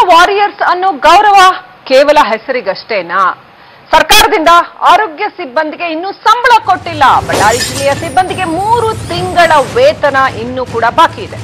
Warriors ಅನ್ನೋ ಗೌರವ ಕೇವಲ ಹೆಸರಿಗಷ್ಟೇನಾ ಸರ್ಕಾರದಿಂದ ಆರೋಗ್ಯ ಸಿಬ್ಬಂದಿಗೆ ಇನ್ನೂ ಸಂಬಳ ಕೊಟ್ಟಿಲ್ಲ ಬಳ್ಳಾರಿ ಜಿಲ್ಲೆಯ ಸಿಬ್ಬಂದಿಗೆ ಮೂರು ತಿಂಗಳ ವೇತನ ಇನ್ನೂ ಕೂಡ ಬಾಕಿ ಇದೆ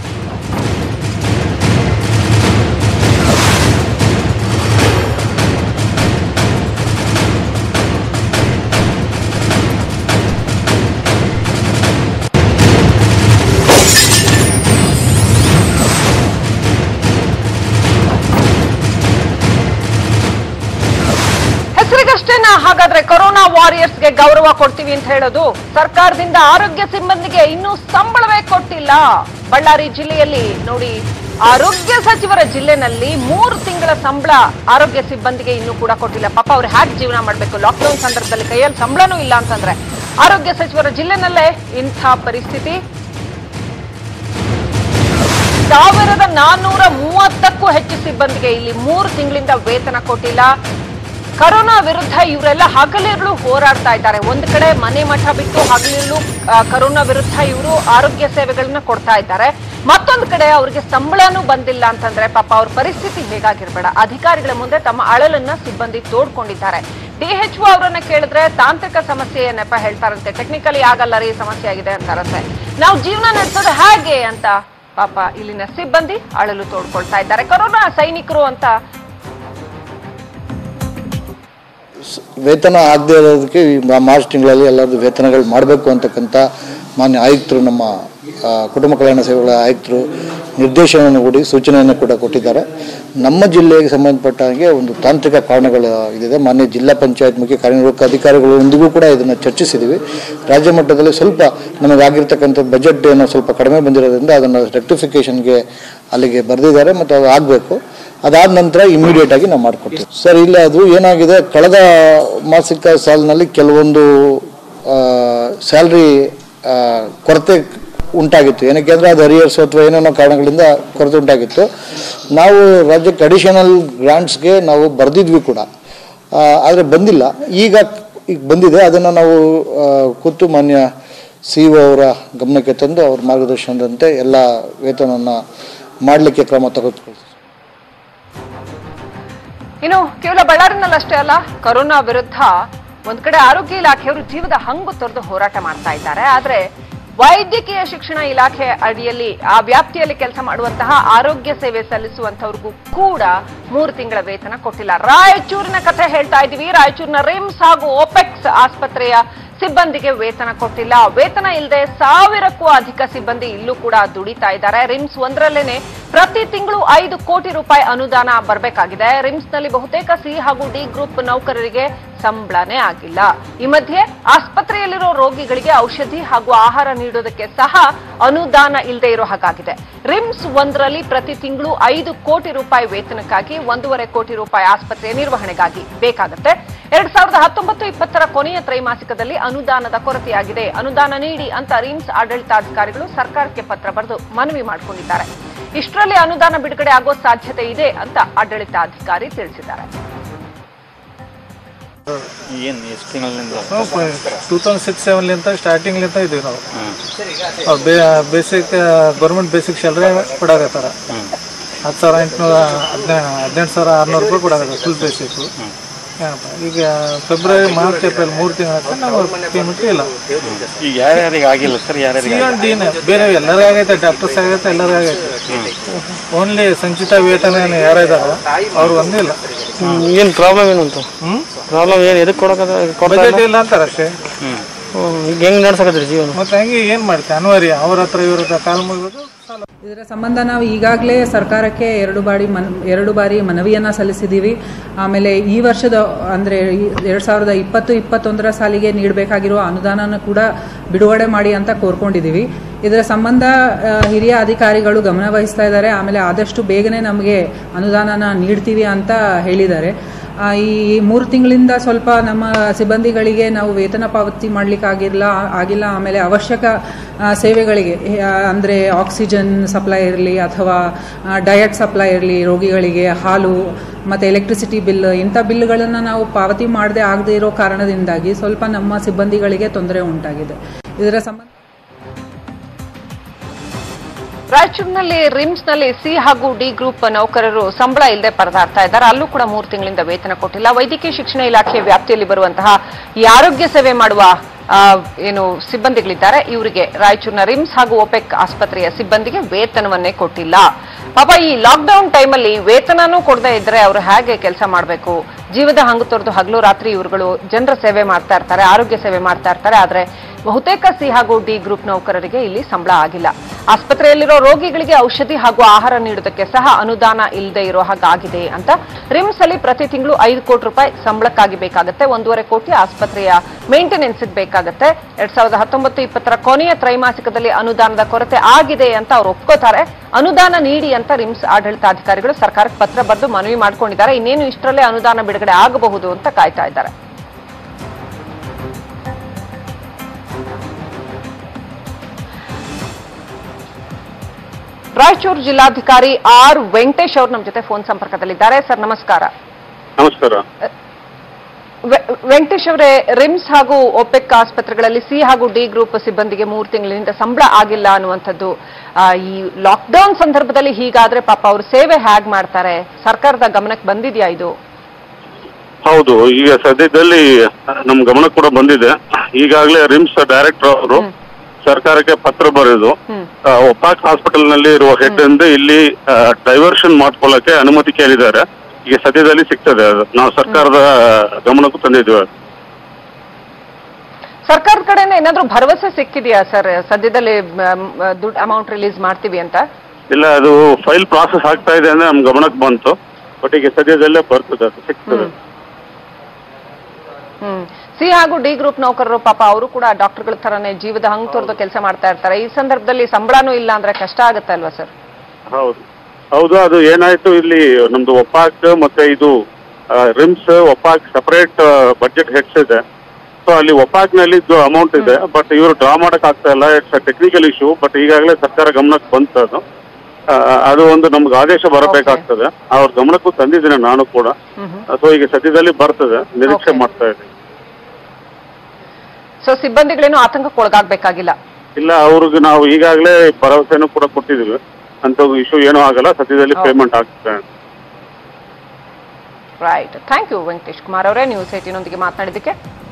ಹೆಸರಿಗಷ್ಟೇನಾ ಹಾಗಾದ್ರೆ ಕೊರೋನಾ ವಾರಿಯರ್ಸ್ಗೆ ಗೌರವ ಕೊಡ್ತೀವಿ ಅಂತ ಹೇಳೋದು ಸರ್ಕಾರದಿಂದ ಆರೋಗ್ಯ ಸಿಬ್ಬಂದಿಗೆ ಇನ್ನೂ ಸಂಬಳವೇ ಕೊಟ್ಟಿಲ್ಲ ಬಳ್ಳಾರಿ ಜಿಲ್ಲೆಯಲ್ಲಿ ನೋಡಿ ಆರೋಗ್ಯ ಸಚಿವರ ಜಿಲ್ಲೆನಲ್ಲಿ ಮೂರು ತಿಂಗಳ ಸಂಬಳ ಆರೋಗ್ಯ ಸಿಬ್ಬಂದಿಗೆ ಇನ್ನೂ ಕೂಡ ಕೊಟ್ಟಿಲ್ಲ ಪಾಪ ಅವ್ರು ಹ್ಯಾಕ್ ಜೀವನ ಮಾಡಬೇಕು ಲಾಕ್ಡೌನ್ ಸಂದರ್ಭದಲ್ಲಿ ಕೈಯಲ್ಲಿ ಸಂಬಳನೂ ಇಲ್ಲ ಅಂತಂದ್ರೆ ಆರೋಗ್ಯ ಸಚಿವರ ಜಿಲ್ಲೆನಲ್ಲೇ ಇಂಥ ಪರಿಸ್ಥಿತಿ ಸಾವಿರದ ನಾನ್ನೂರ ಮೂವತ್ತಕ್ಕೂ ಹೆಚ್ಚು ಸಿಬ್ಬಂದಿಗೆ ಇಲ್ಲಿ ಮೂರು ತಿಂಗಳಿಂದ ವೇತನ ಕೊಟ್ಟಿಲ್ಲ ಕರೋನಾ ವಿರುದ್ಧ ಇವರೆಲ್ಲ ಹಗಲಿರುಳು ಹೋರಾಡ್ತಾ ಇದ್ದಾರೆ ಒಂದು ಕಡೆ ಮನೆ ಮಠ ಬಿಟ್ಟು ಹಗಲಿರುಳು ಆ, ಕರೋನಾ ವಿರುದ್ಧ ಇವರು ಆರೋಗ್ಯ ಸೇವೆಗಳನ್ನ ಕೊಡ್ತಾ ಇದ್ದಾರೆ ಮತ್ತೊಂದು ಕಡೆ ಅವರಿಗೆ ಸಂಬಳನೂ ಬಂದಿಲ್ಲ ಅಂತಂದ್ರೆ ಪಾಪ ಅವ್ರ ಪರಿಸ್ಥಿತಿ ಹೇಗಾಗಿರ್ಬೇಡ ಅಧಿಕಾರಿಗಳ ಮುಂದೆ ತಮ್ಮ ಅಳಲನ್ನ ಸಿಬ್ಬಂದಿ ತೋಡ್ಕೊಂಡಿದ್ದಾರೆ ಡಿಎಚ್ಒ ಅವರನ್ನ ಕೇಳಿದ್ರೆ ತಾಂತ್ರಿಕ ಸಮಸ್ಯೆ ನೆಪ ಹೇಳ್ತಾರಂತೆ ಟೆಕ್ನಿಕಲಿ ಆಗಲ್ಲ ರೀ ಸಮಸ್ಯೆ ಆಗಿದೆ ಅಂತಾರಂತೆ ನಾವು ಜೀವನ ನಡೆಸೋದು ಹೇಗೆ ಅಂತ ಪಾಪ ಇಲ್ಲಿನ ಸಿಬ್ಬಂದಿ ಅಳಲು ತೋಡ್ಕೊಳ್ತಾ ಇದ್ದಾರೆ ಕೊರೋನಾ ಸೈನಿಕರು ಅಂತ ಸ್- ವೇತನ ಆಗದೆ ಇರೋದಕ್ಕೆ ಈ ಮಾ- ಮಾರ್ಚ್ ತಿಂಗಳಲ್ಲಿ ಎಲ್ಲರದ್ದು ವೇತನಗಳು ಮಾಡಬೇಕು ಅಂತಕ್ಕಂಥ ಮಾನ್ಯ ಆಯುಕ್ತರು ನಮ್ಮ ಆ, ಕುಟುಂಬ ಕಲ್ಯಾಣ ಸೇವೆಗಳ ಆಯುಕ್ತರು ನಿರ್ದೇಶನವನ್ನು ಕೊಡಿ ಸೂಚನೆಯನ್ನು ಕೂಡ ಕೊಟ್ಟಿದ್ದಾರೆ ನಮ್ಮ ಜಿಲ್ಲೆಗೆ ಸಂಬಂಧಪಟ್ಟ ಹಾಗೆ ಒಂದು ತಾಂತ್ರಿಕ ಕಾರಣಗಳು ಇದಿದೆ ಮಾನ್ಯ ಜಿಲ್ಲಾ ಪಂಚಾಯತ್ ಮುಖ್ಯ ಕಾರ್ಯನಿರ್ವಾಹಕ ಅಧಿಕಾರಿಗಳೊಂದಿಗೂ ಕೂಡ ಇದನ್ನು ಚರ್ಚಿಸಿದ್ದೀವಿ ರಾಜ್ಯ ಮಟ್ಟದಲ್ಲಿ ಸ್ವಲ್ಪ ನಮಗಾಗಿರ್ತಕ್ಕಂಥ ಬಜೆಟ್ ಏನೋ ಸ್ವಲ್ಪ ಕಡಿಮೆ ಬಂದಿರೋದ್ರಿಂದ ಅದನ್ನು ರೆಕ್ಟಿಫಿಕೇಷನ್ಗೆ ಅಲ್ಲಿಗೆ ಬರೆದಿದ್ದಾರೆ ಮತ್ತು ಅದು ಆಗಬೇಕು ಅದಾದ ನಂತರ ಇಮಿಡಿಯೇಟ್ ಆಗಿ ನಾವು ಮಾಡಿಕೊಡ್ತೀವಿ ಸರ್ ಇಲ್ಲ ಅದು ಏನಾಗಿದೆ ಕಳೆದ ಮಾಸಿಕ ಸಾಲಿನಲ್ಲಿ ಕೆಲವೊಂದು ಸ್ಯಾಲ್ರಿ ಕೊರತೆ ಉಂಟಾಗಿತ್ತು ಏನಕ್ಕೆ ಅಂದರೆ ಅದು ಅರಿಯರ್ಸ್ ಅಥವಾ ಏನೇನೋ ಕಾರಣಗಳಿಂದ ಕೊರತೆ ಉಂಟಾಗಿತ್ತು ನಾವು ರಾಜ್ಯಕ್ಕೆ ಅಡಿಷನಲ್ ಗ್ರಾಂಟ್ಸ್ಗೆ ನಾವು ಬರೆದಿದ್ವಿ ಕೂಡ ಆದರೆ ಬಂದಿಲ್ಲ ಈಗ ಈಗ ಬಂದಿದೆ ಅದನ್ನು ನಾವು ಆ, ಕೂತು ಮಾನ್ಯ ಸಿ ಒ ಅವರ ಗಮನಕ್ಕೆ ತಂದು ಅವ್ರ ಮಾರ್ಗದರ್ಶನದಂತೆ ಎಲ್ಲ ವೇತನವನ್ನು ಮಾಡಲಿಕ್ಕೆ ಕ್ರಮ ತೆಗೆದುಕೊಳ್ತೀವಿ ಇನ್ನು ಕೇವಲ ಬಳ್ಳಾರಿನಲ್ಲಷ್ಟೇ ಅಲ್ಲ ಕೊರೋನಾ ವಿರುದ್ಧ ಒಂದ್ ಕಡೆ ಆರೋಗ್ಯ ಇಲಾಖೆಯವರು ಜೀವದ ಹಂಗು ತೊರೆದು ಹೋರಾಟ ಮಾಡ್ತಾ ಇದ್ದಾರೆ ಆದ್ರೆ ವೈದ್ಯಕೀಯ ಶಿಕ್ಷಣ ಇಲಾಖೆ ಅಡಿಯಲ್ಲಿ ಆ ವ್ಯಾಪ್ತಿಯಲ್ಲಿ ಕೆಲಸ ಮಾಡುವಂತಹ ಆರೋಗ್ಯ ಸೇವೆ ಸಲ್ಲಿಸುವಂತವ್ರಿಗೂ ಕೂಡ ಮೂರು ತಿಂಗಳ ವೇತನ ಕೊಟ್ಟಿಲ್ಲ ರಾಯಚೂರಿನ ಕಥೆ ಹೇಳ್ತಾ ಇದೀವಿ ರಾಯಚೂರಿನ ರಿಮ್ಸ್ ಹಾಗೂ ಓಪೆಕ್ಸ್ ಆಸ್ಪತ್ರೆಯ ಸಿಬ್ಬಂದಿಗೆ ವೇತನ ಕೊಟ್ಟಿಲ್ಲ ವೇತನ ಇಲ್ಲದೆ ಸಾವಿರಕ್ಕೂ ಅಧಿಕ ಸಿಬ್ಬಂದಿ ಇಲ್ಲೂ ಕೂಡ ದುಡಿತಾ ಇದ್ದಾರೆ ರಿಮ್ಸ್ ಒಂದರಲ್ಲೇನೆ ಪ್ರತಿ ತಿಂಗಳು ಐದು ಕೋಟಿ ರೂಪಾಯಿ ಅನುದಾನ ಬರಬೇಕಾಗಿದೆ ರಿಮ್ಸ್ ನಲ್ಲಿ ಬಹುತೇಕ ಸಿ ಹಾಗೂ ಡಿ ಗ್ರೂಪ್ ನೌಕರರಿಗೆ ಸಂಬಳನೇ ಆಗಿಲ್ಲ ಈ ಮಧ್ಯೆ ಆಸ್ಪತ್ರೆಯಲ್ಲಿರೋ ರೋಗಿಗಳಿಗೆ ಔಷಧಿ ಹಾಗೂ ಆಹಾರ ನೀಡೋದಕ್ಕೆ ಸಹ ಅನುದಾನ ಇಲ್ಲದೆ ಇರೋ ಹಾಗಾಗಿದೆ ರಿಮ್ಸ್ ಒಂದರಲ್ಲಿ ಪ್ರತಿ ತಿಂಗಳು ಐದು ಕೋಟಿ ರೂಪಾಯಿ ವೇತನಕ್ಕಾಗಿ ಒಂದೂವರೆ ಕೋಟಿ ರೂಪಾಯಿ ಆಸ್ಪತ್ರೆಯ ನಿರ್ವಹಣೆಗಾಗಿ ಬೇಕಾಗುತ್ತೆ ಎರಡ್ ಸಾವಿರದ ಹತ್ತೊಂಬತ್ತು ಇಪ್ಪತ್ತರ ಕೊನೆಯ ತ್ರೈಮಾಸಿಕದಲ್ಲಿ ಅನುದಾನದ ಕೊರತೆಯಾಗಿದೆ ಅನುದಾನ ನೀಡಿ ಅಂತ ರಿಮ್ಸ್ ಆಡಳಿತಾಧಿಕಾರಿಗಳು ಸರ್ಕಾರಕ್ಕೆ ಪತ್ರ ಬರೆದು ಮನವಿ ಮಾಡಿಕೊಂಡಿದ್ದಾರೆ ಇಷ್ಟರಲ್ಲಿ ಅನುದಾನ ಬಿಡುಗಡೆ ಆಗೋ ಸಾಧ್ಯತೆ ಇದೆ ಅಂತ ಆಡಳಿತಾಧಿಕಾರಿ ತಿಳಿಸಿದ್ದಾರೆ ಏನು ಎಷ್ಟು ತಿಂಗಳಿಂದ ಟೂ ತೌಸಂಡ್ ಸಿಕ್ಸ್ ಸೆವೆನ್ಲಿಂತ ಸ್ಟಾರ್ಟಿಂಗ್ಲಿಂತ ಇದೀವಿ ನಾವು ಅವ್ರು ಬೇ ಬೇಸಿಕ್ ಗೌರ್ಮೆಂಟ್ ಬೇಸಿಕ್ ಸ್ಯಾಲ್ರಿ ಕೊಡಾಕತ್ತಾರ ಹತ್ತು ಸಾವಿರ ಎಂಟುನೂರ ಹದಿನೈದು ಹದಿನೆಂಟು ಸಾವಿರ ಆರುನೂರು ರೂಪಾಯಿ ಕೊಡಾಕತ್ತಾರ ಫುಲ್ ಬೇಸಿಕ್ಕು ಏನಪ್ಪ ಈಗ ಫೆಬ್ರವರಿ ಮಾರ್ಚ್ ಏಪ್ರಿಲ್ ಮೂರು ತಿಂಗಳ ನಾವು ಪೇಮೆಂಟ್ ಇಲ್ಲ ಈಗ ಯಾರ್ಯಾರಿಗೆ ಆಗಿಲ್ಲ ಸರ್ ಯಾರ್ಯಾರಿಗೆ ಸಿ ಒನ್ ಡಿನ ಬೇರೆ ಎಲ್ಲರಿಗೂ ಆಗೈತೆ ಡಾಕ್ಟರ್ಸ್ ಆಗೈತೆ ಎಲ್ಲರಿಗೂ ಆಗೈತೆ ಓನ್ಲಿ ಸಂಚಿತ ವೇತನ ಏನು ಯಾರಿದಾರ ಅವ್ರು ಒಂದಿಲ್ಲ ಏನು ಪ್ರಾಬ್ಲಮ್ ಏನಂತ ಹ್ಞೂ ಪ್ರಾಬ್ಲಮ್ ಏನು ಎದಕ್ಕೆ ಕೊಡಕ ಕೊಡ್ತಾ ಬಜೆಟ್ ಇಲ್ಲ ಅಂತಾರೆ ಅಷ್ಟೇ ಈಗ ಹೆಂಗೆ ನಡ್ಸಕತ್ತೀರಿ ಜೀವನ ಮತ್ತೆ ಹಂಗೆ ಏನು ಮಾಡ್ತೀವಿ ಅನಿವಾರ್ಯ ಅವ್ರ ಹತ್ರ ಇವ್ರ ಹತ್ರ ಕಾಲು ಮುಗಿಬೇಕು ಸಾಲ ಇದರ ಸಂಬಂಧ ನಾವು ಈಗಾಗಲೇ ಸರ್ಕಾರಕ್ಕೆ ಎರಡು ಬಾರಿ ಮನ್ ಎರಡು ಬಾರಿ ಮನವಿಯನ್ನು ಸಲ್ಲಿಸಿದ್ದೀವಿ ಆಮೇಲೆ ಈ ವರ್ಷದ ಅಂದರೆ ಎರಡು ಸಾವಿರದ ಇಪ್ಪತ್ತು ಇಪ್ಪತ್ತೊಂದರ ಸಾಲಿಗೆ ನೀಡಬೇಕಾಗಿರುವ ಅನುದಾನನ ಕೂಡ ಬಿಡುಗಡೆ ಮಾಡಿ ಅಂತ ಕೋರ್ಕೊಂಡಿದ್ದೀವಿ ಇದರ ಸಂಬಂಧ ಆ, ಹಿರಿಯ ಅಧಿಕಾರಿಗಳು ಗಮನ ವಹಿಸ್ತಾ ಇದ್ದಾರೆ ಆಮೇಲೆ ಆದಷ್ಟು ಬೇಗನೆ ನಮಗೆ ಅನುದಾನನ ನೀಡ್ತೀವಿ ಅಂತ ಹೇಳಿದ್ದಾರೆ ಆ, ಈ ಮೂರು ತಿಂಗಳಿಂದ ಸ್ವಲ್ಪ ನಮ್ಮ ಸಿಬ್ಬಂದಿಗಳಿಗೆ ನಾವು ವೇತನ ಪಾವತಿ ಮಾಡಲಿಕ್ಕಾಗಿಲ್ಲ ಆಗಿಲ್ಲ ಆಮೇಲೆ ಅವಶ್ಯಕ ಆ, ಸೇವೆಗಳಿಗೆ ಆ, ಅಂದರೆ ಆಕ್ಸಿಜನ್ ಸಪ್ಲೈ ಇರಲಿ ಅಥವಾ ಡಯಟ್ ಸಪ್ಲೈ ಇರಲಿ ರೋಗಿಗಳಿಗೆ ಹಾಲು ಮತ್ತು ಎಲೆಕ್ಟ್ರಿಸಿಟಿ ಬಿಲ್ ಇಂಥ ಬಿಲ್ಗಳನ್ನು ನಾವು ಪಾವತಿ ಮಾಡದೆ ಆಗದೇ ಇರೋ ಕಾರಣದಿಂದಾಗಿ ಸ್ವಲ್ಪ ನಮ್ಮ ಸಿಬ್ಬಂದಿಗಳಿಗೆ ತೊಂದರೆ ಉಂಟಾಗಿದೆ ಇದರ ಸಂಬಂಧ ರಾಯಚೂರಿನಲ್ಲಿ ರಿಮ್ಸ್ನಲ್ಲಿ ಸಿ ಹಾಗೂ ಡಿ ಗ್ರೂಪ್ ನೌಕರರು ಸಂಬಳ ಇಲ್ಲದೆ ಪರದಾಡ್ತಾ ಇದ್ದಾರೆ ಅಲ್ಲೂ ಕೂಡ ಮೂರು ತಿಂಗಳಿಂದ ವೇತನ ಕೊಟ್ಟಿಲ್ಲ ವೈದ್ಯಕೀಯ ಶಿಕ್ಷಣ ಇಲಾಖೆ ವ್ಯಾಪ್ತಿಯಲ್ಲಿ ಬರುವಂತಹ ಈ ಆರೋಗ್ಯ ಸೇವೆ ಮಾಡುವ ಆ, ಏನು ಸಿಬ್ಬಂದಿಗಳಿದ್ದಾರೆ ಇವರಿಗೆ ರಾಯಚೂರಿನ ರಿಮ್ಸ್ ಹಾಗೂ ಒಪೆಕ್ ಆಸ್ಪತ್ರೆಯ ಸಿಬ್ಬಂದಿಗೆ ವೇತನವನ್ನೇ ಕೊಟ್ಟಿಲ್ಲ ಪಾಪ ಈ ಲಾಕ್ಡೌನ್ ಟೈಮಲ್ಲಿ ವೇತನನೂ ಕೊಡದೇ ಇದ್ರೆ ಅವರು ಹೇಗೆ ಕೆಲಸ ಮಾಡಬೇಕು ಜೀವದ ಹಂಗು ತೊರೆದು ಹಗಲು ರಾತ್ರಿ ಇವರುಗಳು ಜನರ ಸೇವೆ ಮಾಡ್ತಾ ಇರ್ತಾರೆ ಆರೋಗ್ಯ ಸೇವೆ ಮಾಡ್ತಾ ಇರ್ತಾರೆ ಆದ್ರೆ ಬಹುತೇಕ ಸಿ ಹಾಗೂ ಡಿ ಗ್ರೂಪ್ ನೌಕರರಿಗೆ ಇಲ್ಲಿ ಸಂಬಳ ಆಗಿಲ್ಲ ಆಸ್ಪತ್ರೆಯಲ್ಲಿರೋ ರೋಗಿಗಳಿಗೆ ಔಷಧಿ ಹಾಗೂ ಆಹಾರ ನೀಡೋದಕ್ಕೆ ಸಹ ಅನುದಾನ ಇಲ್ಲದೆ ಇರೋ ಹಾಗಾಗಿದೆ ಅಂತ ರಿಮ್ಸ್ ಅಲ್ಲಿ ಪ್ರತಿ ತಿಂಗಳು ಐದು ಕೋಟಿ ರೂಪಾಯಿ ಸಂಬಳಕ್ಕಾಗಿ ಬೇಕಾಗುತ್ತೆ ಒಂದೂವರೆ ಕೋಟಿ ಆಸ್ಪತ್ರೆಯ ಮೇಂಟೆನೆನ್ಸ್ ಬೇಕಾಗುತ್ತೆ ಎರಡ್ ಸಾವಿರದ ಹತ್ತೊಂಬತ್ತು ಇಪ್ಪತ್ತರ ಕೊನೆಯ ತ್ರೈಮಾಸಿಕದಲ್ಲಿ ಅನುದಾನದ ಕೊರತೆ ಆಗಿದೆ ಅಂತ ಅವ್ರು ಒಪ್ಕೋತಾರೆ ಅನುದಾನ ನೀಡಿ ಅಂತ ರಿಮ್ಸ್ ಆಡಳಿತಾಧಿಕಾರಿಗಳು ಸರ್ಕಾರಕ್ಕೆ ಪತ್ರ ಬರೆದು ಮನವಿ ಮಾಡ್ಕೊಂಡಿದ್ದಾರೆ ಇನ್ನೇನು ಇಷ್ಟರಲ್ಲೇ ಅನುದಾನ ಬಿಡುಗಡೆ ಆಗಬಹುದು ಅಂತ ಕಾಯ್ತಾ ಇದ್ದಾರೆ ರಾಯಚೂರು ಜಿಲ್ಲಾಧಿಕಾರಿ ಆರ್ ವೆಂಕಟೇಶ್ ಅವರು ನಮ್ಮ ಜೊತೆ ಫೋನ್ ಸಂಪರ್ಕದಲ್ಲಿದ್ದಾರೆ ಸರ್ ನಮಸ್ಕಾರ ನಮಸ್ಕಾರ ವೆ- ವೆಂಕಟೇಶ್ ಅವರೇ ರಿಮ್ಸ್ ಹಾಗೂ ಒಪೆಕ್ ಆಸ್ಪತ್ರೆಗಳಲ್ಲಿ ಸಿ ಹಾಗೂ ಡಿ ಗ್ರೂಪ್ ಸಿಬ್ಬಂದಿಗೆ ಮೂರು ತಿಂಗಳಿಂದ ಸಂಬಳ ಆಗಿಲ್ಲ ಅನ್ನುವಂಥದ್ದು ಆ, ಈ ಲಾಕ್ಡೌನ್ ಸಂದರ್ಭದಲ್ಲಿ ಹೀಗಾದ್ರೆ ಪಾಪ ಅವರು ಸೇವೆ ಹೇಗ್ ಮಾಡ್ತಾರೆ ಸರ್ಕಾರದ ಗಮನಕ್ಕೆ ಬಂದಿದ್ಯಾ ಇದು ಹೌದು ಈಗ ಸದ್ಯದಲ್ಲಿ ನಮ್ ಗಮನ ಕೂಡ ಬಂದಿದೆ ಈಗಾಗಲೇ ರಿಮ್ಸ್ ಡೈರೆಕ್ಟರ್ ಅವರು ಸರ್ಕಾರಕ್ಕೆ ಪತ್ರ ಬರೆದು ಹ್ಮ್. ಆ, ಒಪಾಕ್ ಹಾಸ್ಪಿಟಲ್ ನಲ್ಲಿ ಇರುವ ಹೆಡ್ ಎಂದು ಇಲ್ಲಿ ಡೈವರ್ಷನ್ ಮಾಡ್ಕೊಳ್ಳಕ್ಕೆ ಅನುಮತಿ ಕೇಳಿದ್ದಾರೆ ಈಗ ಸದ್ಯದಲ್ಲಿ ಸಿಗ್ತದೆ ಅದು ನಾವು ಸರ್ಕಾರದ ಗಮನಕ್ಕೂ ತಂದಿದ್ದೀವಿ ಅದು. ಸರ್ಕಾರದ ಕಡೆಯಿಂದ ಏನಾದ್ರೂ ಭರವಸೆ ಸಿಕ್ಕಿದೆಯಾ ಸರ್ ಸದ್ಯದಲ್ಲಿ ದುಡ್ಡು ಅಮೌಂಟ್ ರಿಲೀಸ್ ಮಾಡ್ತೀವಿ ಅಂತ ಇಲ್ಲ ಅದು ಫೈಲ್ ಪ್ರಾಸೆಸ್ ಆಗ್ತಾ ಇದೆ ಅಂದ್ರೆ ನಮ್ ಗಮನಕ್ಕೆ ಬಂತು ಬಟ್ ಈಗ ಸದ್ಯದಲ್ಲೇ ಬರ್ತದೆ ಅದು ಸಿಗ್ತದೆ ಹ್ಮ್ ಸಿ ಹಾಗೂ ಡಿ ಗ್ರೂಪ್ ನೌಕರರು ಪಾಪ ಅವರು ಕೂಡ ಡಾಕ್ಟರ್ಗಳ ತರನೇ ಜೀವದ ಹಂಗ್ ತೊರೆದು ಕೆಲಸ ಮಾಡ್ತಾ ಇರ್ತಾರೆ ಈ ಸಂದರ್ಭದಲ್ಲಿ ಸಂಬಳನೂ ಇಲ್ಲ ಅಂದ್ರೆ ಕಷ್ಟ ಆಗುತ್ತೆ ಅಲ್ವಾ ಸರ್ ಹೌದು ಹೌದು ಅದು ಏನಾಯ್ತು ಇಲ್ಲಿ ನಮ್ದು ಒಪಾಕ್ ಮತ್ತೆ ಇದು ರಿಮ್ಸ್ ಒಪಾಕ್ ಸಪರೇಟ್ ಬಜೆಟ್ ಹೆಡ್ಸ್ ಇದೆ ಸೊ ಅಲ್ಲಿ ಒಪಾಕ್ ನಲ್ಲಿ ಅಮೌಂಟ್ ಇದೆ ಬಟ್ ಇವರು ಡ್ರಾ ಮಾಡಕ್ ಆಗ್ತಾ ಇಲ್ಲ ಇಟ್ಸ್ ಟೆಕ್ನಿಕಲ್ ಇಶ್ಯೂ ಬಟ್ ಈಗಾಗಲೇ ಸರ್ಕಾರ ಗಮನಕ್ಕೆ ಬಂತು ಅದು ಆ, ಅದು ಒಂದು ನಮ್ಗೆ ಆದೇಶ ಬರಬೇಕಾಗ್ತದೆ ಅವ್ರ ಗಮನಕ್ಕೂ ತಂದಿದ್ದೀನಿ ನಾನು ಕೂಡ ಸೊ ಈಗ ಸದ್ಯದಲ್ಲಿ ಬರ್ತದೆ ನಿರೀಕ್ಷೆ Okay. ಮಾಡ್ತಾ ಇದ್ದೀನಿ ಸೊ ಸಿಬ್ಬಂದಿಗಳೇನು ಆತಂಕಕ್ಕೆ ಒಳಗಾಗಬೇಕಾಗಿಲ್ಲ ಇಲ್ಲ ಅವ್ರಿಗೆ ನಾವು ಈಗಾಗಲೇ ಭರವಸೆನೂ ಕೂಡ ಕೊಟ್ಟಿದ್ದೀವಿ ಅಂತ ಇಶ್ಯೂ ಏನೂ ಆಗಲ್ಲ ಸದ್ಯದಲ್ಲಿ Okay. ಪೇಮೆಂಟ್ ಆಗ್ತದೆ right thank you Venkatesh Kumar ಅವರೇ ನ್ಯೂಸ್ ಏಟಿನೊಂದಿಗೆ ಮಾತನಾಡಿದ್ದಕ್ಕೆ